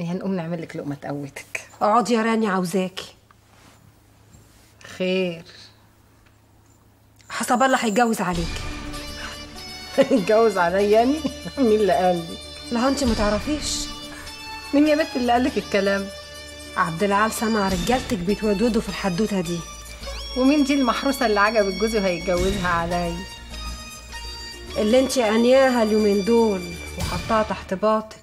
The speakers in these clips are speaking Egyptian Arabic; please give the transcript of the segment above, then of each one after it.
هي هنقوم نعمل لك لقمه تقوتك اقعدي يا راني عاوزاكي خير حسب الله هيتجوز عليكي اتجوز عليا يعني مين اللي قال لي لا انت ما تعرفيش مين يا بنت اللي قال لك الكلام عبد العال سمع رجالتك بيتودودوا في الحدوته دي ومين دي المحروسه اللي عجبت جوزي وهيتجوزها عليا اللي انت انياها اليومين دول وحطاها تحت باطك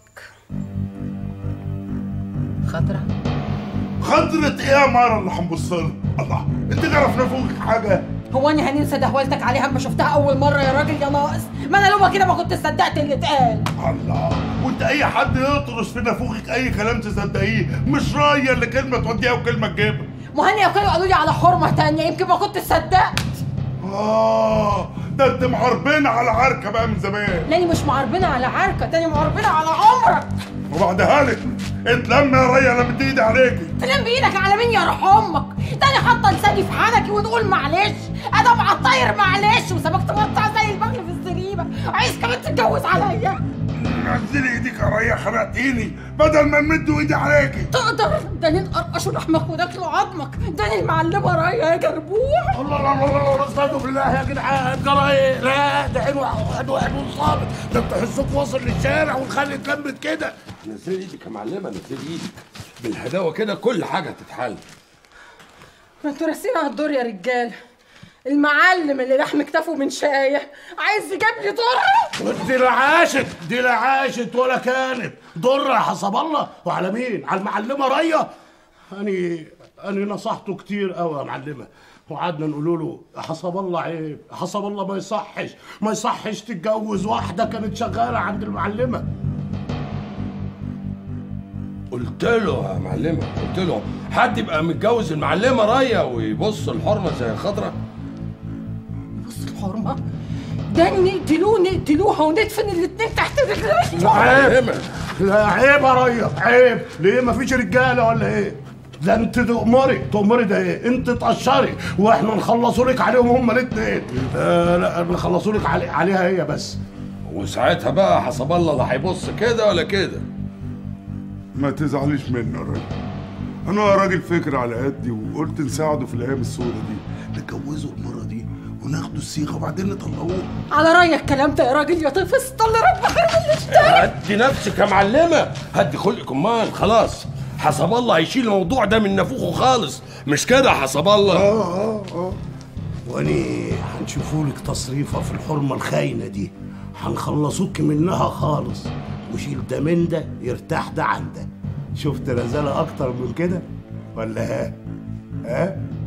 خضرة خضرة ايه يا مارا اللي هنبص لها الله انت تعرف نفوقك حاجه هو اني هننسى دهولتك عليها اما شفتها اول مره يا راجل يا ناقص ما انا لو كده ما كنت صدقت اللي اتقال الله وانت اي حد يطرش في نافوخك اي كلام تصدقيه مش رايه اللي كلمه توديها وكلمه تجيبها مهني لو كانوا قالوا لي على حرمه تانية يمكن ما كنت صدقت اه ده انت محاربين على عركه بقى من زمان لاني مش معربنه على عركه تاني معربنه على عمرك وبعدها لك اتلم يا ريا انا مدي ايدي عليكي تنام بايدك على مين يا روح امك تاني حاطه لساني في حنكي ونقول معلش انا ابقى الطاير معلش وسابك تقطع زي البغل في الزريبه عايز كمان تتجوز عليا نزلي ايديك يا ريا خنقتيني بدل ما نمد ايدي عليكي تقدر ده نقرقش لحمك وناكل عظمك ده المعلمه رايه يا جربوع الله الله الله الله استهدوا بالله يا جدعان جرى ايه؟ لا ده حلو واحد واحد وصابت ده انت حسك واصل للشارع والخل اتلمت كده نزلي ايدك يا معلمه نزلي ايدك بالهداوه كده كل حاجه تتحل ما انتوا راسين على الدور يا رجاله المعلم اللي لحم كتافه من شايه عايز يجيب لي ضرر دي لا عاشت دي لا عاشت ولا كانت ضر يا حسب الله وعلى مين؟ على المعلمه ريا اني اني نصحته كتير قوي يا معلمه وقعدنا نقول له يا حسب الله عيب يا حسب الله ما يصحش ما يصحش تتجوز واحده كانت شغاله عند المعلمه قلت له يا معلمه قلت له حد يبقى متجوز المعلمه رايه ويبص الحرمه زي الخضره بص الحرمه ده نقتلوه نقتلوها وندفن الاتنين تحت رجلين لا عيب لا عيب يا ريا عيب ليه ما فيش رجاله ولا ايه ده انت تأمري تأمري ده ايه انت تقشري واحنا نخلصوا لك عليهم هما الاثنين آه لا نخلصوا لك علي عليها هي بس وساعتها بقى حسب الله لا هيبص كده ولا كده ما تزعليش مني يا راجل انا راجل فكر على قدي وقلت نساعده في الايام السوداء دي نتجوزه المره دي وناخده الصيغه وبعدين نطلقوه على رايك الكلام ده يا راجل يا طفل طل رب خير من اللي اشترى هدي نفسك يا معلمه هدي خلقك امال خلاص حسب الله هيشيل الموضوع ده من نافوخه خالص مش كده حسب الله اه اه اه واني هنشوفوا لك تصريفه في الحرمه الخاينه دي هنخلصوك منها خالص وشيل ده من ده يرتاح ده عن ده شفت رزاله اكتر من كده ولا ها ها